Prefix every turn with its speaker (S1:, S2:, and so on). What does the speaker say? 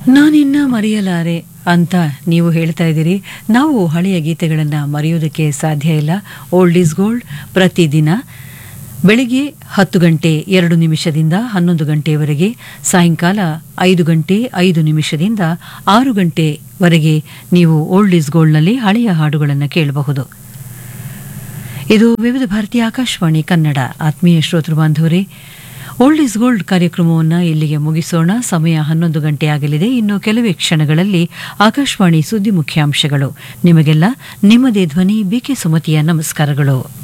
S1: ನಾನಿನ್ನ ಮರೆಯಲಾರೆ ಅಂತ ನೀವು ಹೇಳ್ತಾ ಇದ್ದೀರಿ ನಾವು ಹಳೆಯ ಗೀತೆಗಳನ್ನು ಮರೆಯೋದಕ್ಕೆ ಸಾಧ್ಯ ಇಲ್ಲ ಓಲ್ಡ್ ಈಸ್ ಗೋಲ್ಡ್ ಪ್ರತಿದಿನ ಬೆಳಿಗ್ಗೆ ಹತ್ತು ಗಂಟೆ ಎರಡು ನಿಮಿಷದಿಂದ ಹನ್ನೊಂದು ಗಂಟೆಯವರೆಗೆ ಸಾಯಂಕಾಲ ಐದು ಗಂಟೆ ಐದು ನಿಮಿಷದಿಂದ ಆರು ಗಂಟೆವರೆಗೆ ನೀವು ಓಲ್ಡ್ ಈಸ್ ಗೋಲ್ಡ್ನಲ್ಲಿ ಹಳೆಯ ಹಾಡುಗಳನ್ನು ಕೇಳಬಹುದು ಇದು ವಿವಿಧ ಭಾರತೀಯ ಆಕಾಶವಾಣಿ ಕನ್ನಡ ಆತ್ಮೀಯ ಶ್ರೋತೃ ಬಾಂಧವರೇ ಓಲ್ಡ್ ಇಸ್ ಗೋಲ್ಡ್ ಕಾರ್ಯಕ್ರಮವನ್ನು ಇಲ್ಲಿಗೆ ಮುಗಿಸೋಣ ಸಮಯ ಹನ್ನೊಂದು ಗಂಟೆ ಆಗಲಿದೆ ಇನ್ನು ಕೆಲವೇ ಕ್ಷಣಗಳಲ್ಲಿ ಆಕಾಶವಾಣಿ ಸುದ್ದಿ ಮುಖ್ಯಾಂಶಗಳು ನಿಮಗೆಲ್ಲ ನಿಮ್ಮದೇ ಧ್ವನಿ ಬಿಕೆ ಸುಮತಿಯ ನಮಸ್ಕಾರಗಳು